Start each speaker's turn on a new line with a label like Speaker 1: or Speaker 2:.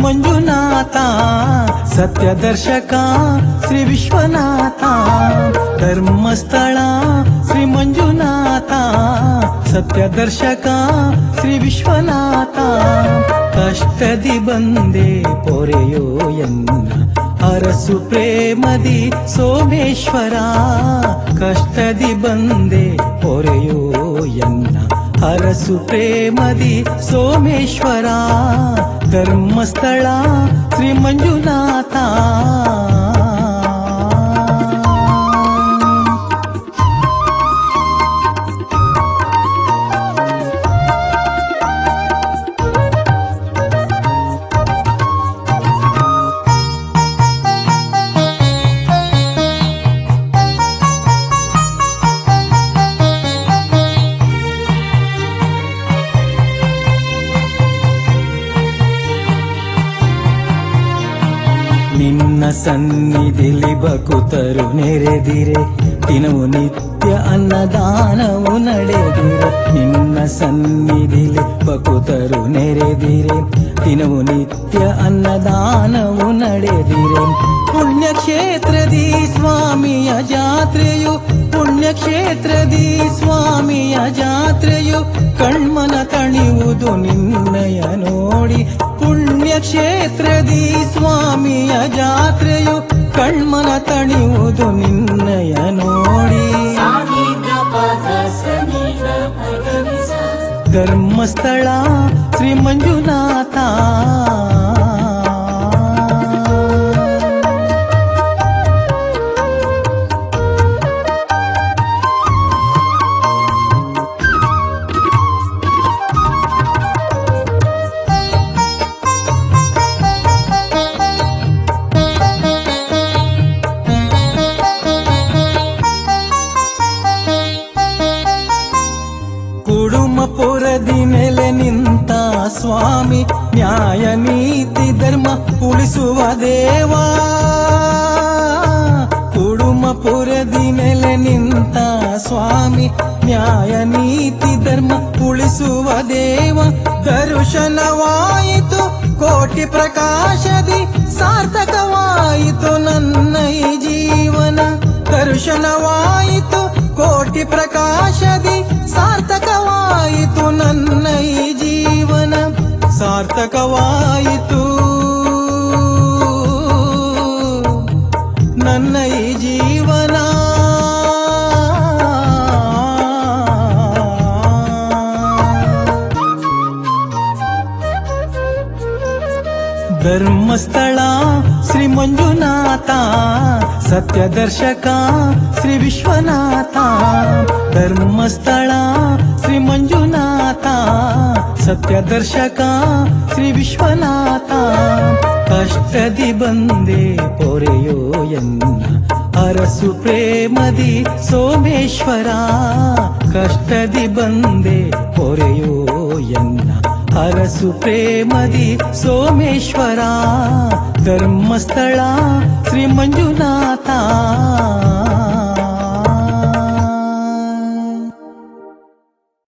Speaker 1: ಮಂಜುನಾಥ ಸತ್ಯದರ್ಶಕ ಶ್ರೀ ವಿಶ್ವನಾಥ ಧರ್ಮಸ್ಥಳ ಶ್ರೀ ಮಂಜುನಾಥ ಸತ್ಯದರ್ಶಕ ಶ್ರೀ ವಿಶ್ವನಾಥ ಕಷ್ಟದಿ ಬಂದೆ ಪೊರೆಯೋ ಎನ್ನ ಅರಸು ಪ್ರೇಮದಿ ಸೋಮೇಶ್ವರ ಕಷ್ಟದಿ ಬಂದೆ ಪೊರೆಯೋ ಎನ್ನ ಅರಸು ಪ್ರೇಮದಿ ಸೋಮೇಶ್ವರ ಧರ್ಮಸ್ಥಳ ಶ್ರೀ ಮಂಜುನಾಥ ನಿನ್ನ ಸನ್ನಿಧಿಲಿ ಬಕುತರು ನೆರೆದಿರೆ ದಿನವು ನಿತ್ಯ ಅನ್ನದಾನವು ನಡೆದಿರೆ ನಿನ್ನ ಸನ್ನಿಧಿಲಿ ಬಕುತರು ನೆರೆದಿರೆ ದಿನವು ನಿತ್ಯ ಅನ್ನದಾನವು ನಡೆದಿರೆ ಪುಣ್ಯಕ್ಷೇತ್ರದಿ ಸ್ವಾಮಿಯ ಜಾತ್ರೆಯು ಪುಣ್ಯಕ್ಷೇತ್ರದಿ ಸ್ವಾಮಿಯ ಜಾತ್ರೆಯು ಕಣ್ಮನ ತಣಿಯುವುದು ನಿನ್ನಯ ನೋಡಿ ಪುಣ್ಯಕ್ಷೇತ್ರದಿ ಸ್ವಾಮಿಯ ಜಾತ್ರೆಯು ಕಣ್ಮನ ತಣಿಯುವುದು ನಿನ್ನಯ ನೋಡಿ ಧರ್ಮಸ್ಥಳ ಶ್ರೀ ಮಂಜುನಾಥ ಕುಡುಮಪುರದಿ ನೆಲೆ ನಿಂತ ಸ್ವಾಮಿ ನ್ಯಾಯ ನೀತಿ ಧರ್ಮ ಉಳಿಸುವ ದೇವಾ ಕುಡುಮಪುರದಿ ನೆಲೆ ನಿಂತ ಸ್ವಾಮಿ ನ್ಯಾಯ ನೀತಿ ಧರ್ಮ ಉಳಿಸುವ ದೇವ ದರ್ಶನವಾಯಿತು ಕೋಟಿ ಪ್ರಕಾಶದಿ ಸಾರ್ಥಕವಾಯಿತು ನನ್ನ ಈ ಜೀವನ ದರ್ಶನವಾಯಿತು ಕೋಟಿ ಪ್ರಕಾಶದಿ ಸಾರ್ಥಕವಾಯಿತು ನನ್ನ ಈ ಜೀವನ ಸಾರ್ಥಕವಾಯಿತು ನನ್ನ ಈ ಜೀವನ ಧರ್ಮಸ್ಥಳ ಶ್ರೀ ಮಂಜುನಾಥ ಸತ್ಯದರ್ಶಕ ಶ್ರೀ ವಿಶ್ವನಾಥ ಧರ್ಮಸ್ಥಳ ಶ್ರೀ ಮಂಜುನಾಥ ಸತ್ಯದರ್ಶಕ ಶ್ರೀ ವಿಶ್ವನಾಥ ಕಷ್ಟದಿ ಬಂದೆ ಪೊರೆಯೋ ಎನ್ನ ಅರಸು ಪ್ರೇಮದಿ ಸೋಮೇಶ್ವರ ಕಷ್ಟದಿ ಬಂದೆ ಪೊರೆಯೋ ಎನ್ನ ಅರಸು ಪ್ರೇಮದಿ ಸೋಮೇಶ್ವರ ಧರ್ಮಸ್ಥಳ ಶ್ರೀ ಮಂಜುನಾಥ